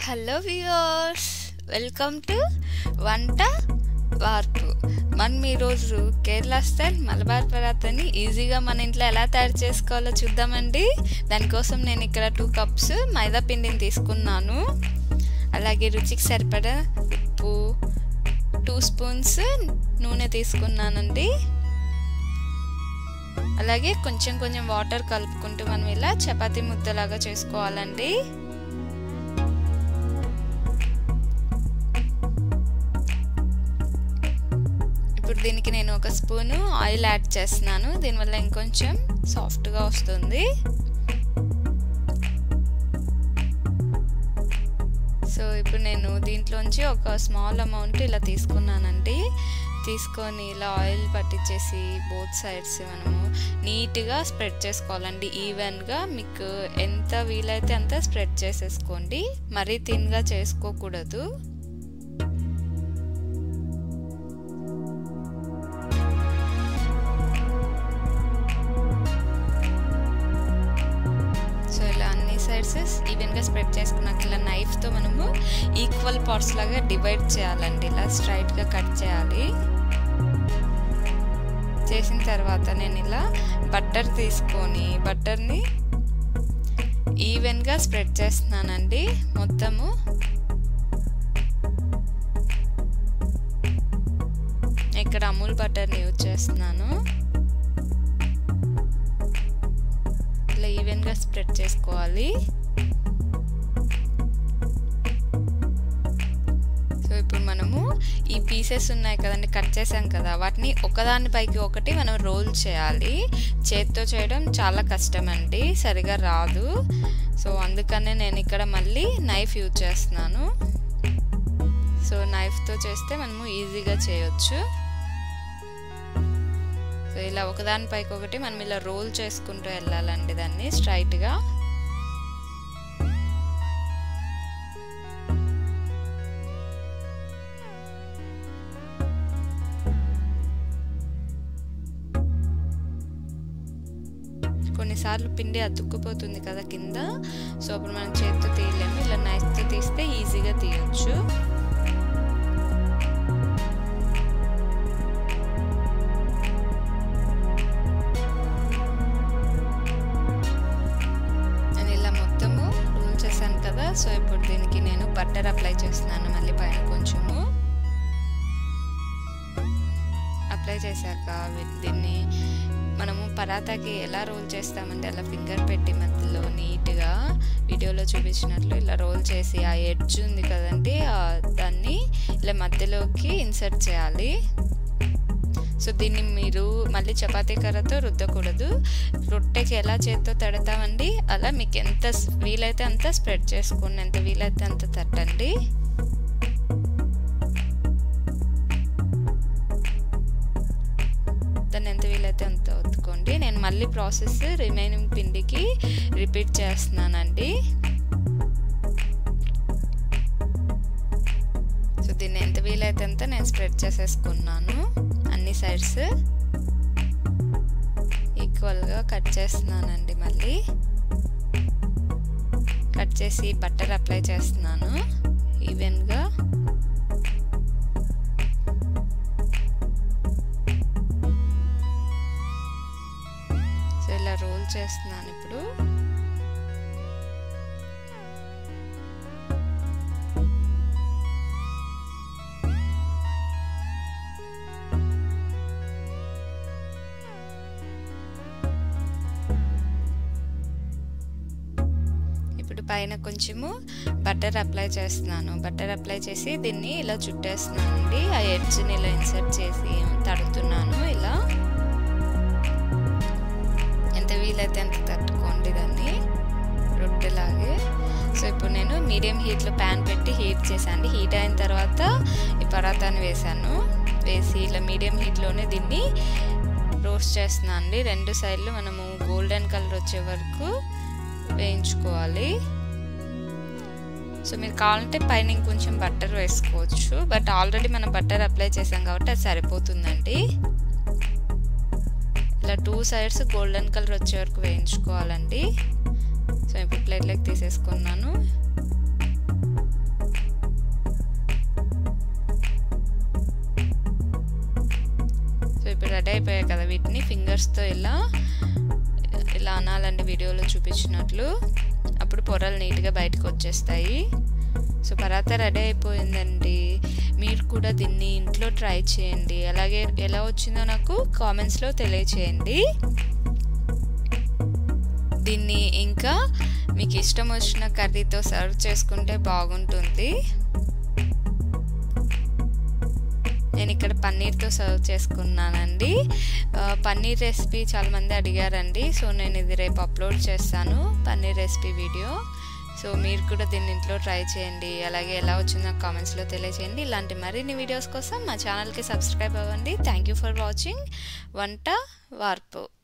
hello viewers welcome to వంట వార్పు మనం ఈరోజు కేరళ స్టైల్ మలబార్ పరాతని ఈజీగా మన ఇంట్లో ఎలా తయారు చేసుకోవాలో చూద్దామండి దానికోసం నేను ఇక్కడ టూ కప్స్ మైదా పిండిని తీసుకున్నాను అలాగే రుచికి సరిపడా ఉప్పు టూ స్పూన్స్ నూనె తీసుకున్నానండి అలాగే కొంచెం కొంచెం వాటర్ కలుపుకుంటూ మనం ఇలా చపాతీ ముద్దలాగా చేసుకోవాలండి ఇప్పుడు దీనికి నేను ఒక స్పూను ఆయిల్ యాడ్ చేస్తున్నాను దీనివల్ల ఇంకొంచెం సాఫ్ట్గా వస్తుంది సో ఇప్పుడు నేను దీంట్లోంచి ఒక స్మాల్ అమౌంట్ ఇలా తీసుకున్నానండి తీసుకొని ఇలా ఆయిల్ పట్టించేసి బోత్ సైడ్స్ మనము నీట్గా స్ప్రెడ్ చేసుకోవాలండి ఈవెన్గా మీకు ఎంత వీలైతే అంత స్ప్రెడ్ చేసేసుకోండి మరీ థిన్గా చేసుకోకూడదు సో ఇలా అన్ని సైడ్సెస్ ఈవెన్గా స్ప్రెడ్ చేసుకున్నాక ఇలా నైఫ్తో మనము ఈక్వల్ పార్ట్స్ లాగా డివైడ్ చేయాలండి ఇలా స్ట్రైట్గా కట్ చేయాలి చేసిన తర్వాత నేను ఇలా బట్టర్ తీసుకొని బట్టర్ని ఈవెన్గా స్ప్రెడ్ చేస్తున్నానండి మొత్తము ఇక్కడ అమూల్ బటర్ని యూజ్ చేస్తున్నాను ఇలా ఈవెన్గా స్ప్రెడ్ చేసుకోవాలి సో ఇప్పుడు మనము ఈ పీసెస్ ఉన్నాయి కదండి కట్ చేసాం కదా వాటిని ఒకదానిపైకి ఒకటి మనం రోల్ చేయాలి చేత్తో చేయడం చాలా కష్టం అండి సరిగా రాదు సో అందుకనే నేను ఇక్కడ మళ్ళీ నైఫ్ యూజ్ చేస్తున్నాను సో నైఫ్తో చేస్తే మనము ఈజీగా చేయొచ్చు సో ఇలా ఒకదానిపైకి ఒకటి మనం ఇలా రోల్ చేసుకుంటూ వెళ్ళాలండి దాన్ని స్ట్రైట్గా కొన్నిసార్లు పిండి అతుక్కుపోతుంది కదా కింద సో అప్పుడు మనం చేతితో తీయలేము ఇలా నైఫ్తో తీస్తే ఈజీగా తీయొచ్చు నేను ఇలా మొత్తము రూల్ చేశాను కదా సో ఇప్పుడు దీనికి నేను బట్టర్ అప్లై చేస్తున్నాను మళ్ళీ పైన కొంచెము అప్లై చేశాక దీన్ని మనము పరాతాకి ఎలా రోల్ చేస్తామంటే అలా ఫింగర్ పెట్టి మధ్యలో నీట్గా వీడియోలో చూపించినట్లు ఇలా రోల్ చేసి ఆ ఎడ్జ్ ఉంది కదండి దాన్ని ఇలా మధ్యలోకి ఇన్సర్ట్ చేయాలి సో దీన్ని మీరు మళ్ళీ చపాతీ కర్రతో రుద్దకూడదు రొట్టెకి ఎలా చేత్తో తడతామండి అలా మీకు ఎంత వీలైతే అంత స్ప్రెడ్ చేసుకోండి ఎంత వీలైతే అంత తట్టండి దాన్ని ఎంత వీలైతే అంత ఒత్తుకోండి నేను మళ్ళీ ప్రాసెస్ రిమైనింగ్ పిండికి రిపీట్ చేస్తున్నానండి సో దీన్ని ఎంత వీలైతే అంత నేను స్ప్రెడ్ చేసేసుకున్నాను అన్ని సైడ్స్ ఈక్వల్గా కట్ చేస్తున్నానండి మళ్ళీ కట్ చేసి బట్టర్ అప్లై చేస్తున్నాను ఈవెన్గా సో ఇలా రోల్ చేస్తున్నాను ఇప్పుడు ఇప్పుడు పైన కొంచెము బటర్ అప్లై చేస్తున్నాను బటర్ అప్లై చేసి దీన్ని ఇలా చుట్టేస్తున్నానండి ఆ ఎడ్జ్ని ఇలా ఇన్సర్ట్ చేసి తడుతున్నాను ఇలా ఎంత వీలైతే అంత తట్టుకోండి దాన్ని రొట్టెలాగే సో ఇప్పుడు నేను మీడియం హీట్లో ప్యాన్ పెట్టి హీట్ చేశాను హీట్ అయిన తర్వాత ఈ పరాతాన్ని వేసాను వేసి ఇలా మీడియం హీట్లోనే దీన్ని రోస్ట్ చేస్తున్నాను అండి రెండు సైడ్లు మనము గోల్డెన్ కలర్ వచ్చే వరకు వేయించుకోవాలి సో మీరు కావాలంటే పైన ఇంకొంచెం బట్టర్ వేసుకోవచ్చు బట్ ఆల్రెడీ మనం బట్టర్ అప్లై చేసాం కాబట్టి అది సరిపోతుందండి ఇలా టూ సైడ్స్ గోల్డెన్ కలర్ వచ్చే వరకు వేయించుకోవాలండి సో ఇప్పుడు ప్లేట్లోకి తీసేసుకున్నాను ఫింగర్స్తో ఇలా ఇలా అనాలండి వీడియోలో చూపించినట్లు అప్పుడు పొరలు నీట్గా బయటకు వచ్చేస్తాయి సో పరాతా రెడీ అయిపోయిందండి మీరు కూడా దీన్ని ఇంట్లో ట్రై చేయండి అలాగే ఎలా వచ్చిందో నాకు కామెంట్స్లో తెలియచేయండి దీన్ని ఇంకా మీకు ఇష్టం వచ్చిన కర్రీతో సర్వ్ చేసుకుంటే బాగుంటుంది నేను ఇక్కడ పన్నీర్తో సర్వ్ చేసుకున్నానండి పన్నీర్ రెసిపీ చాలామంది అడిగారండి సో నేను ఇది రేపు అప్లోడ్ చేస్తాను పన్నీర్ రెసిపీ వీడియో సో మీరు కూడా దీన్ని ఇంట్లో ట్రై చేయండి అలాగే ఎలా వచ్చిందో కామెంట్స్లో తెలియచేయండి ఇలాంటి మరిన్ని వీడియోస్ కోసం మా ఛానల్కి సబ్స్క్రైబ్ అవ్వండి థ్యాంక్ యూ ఫర్ వాచింగ్ వంట వార్పు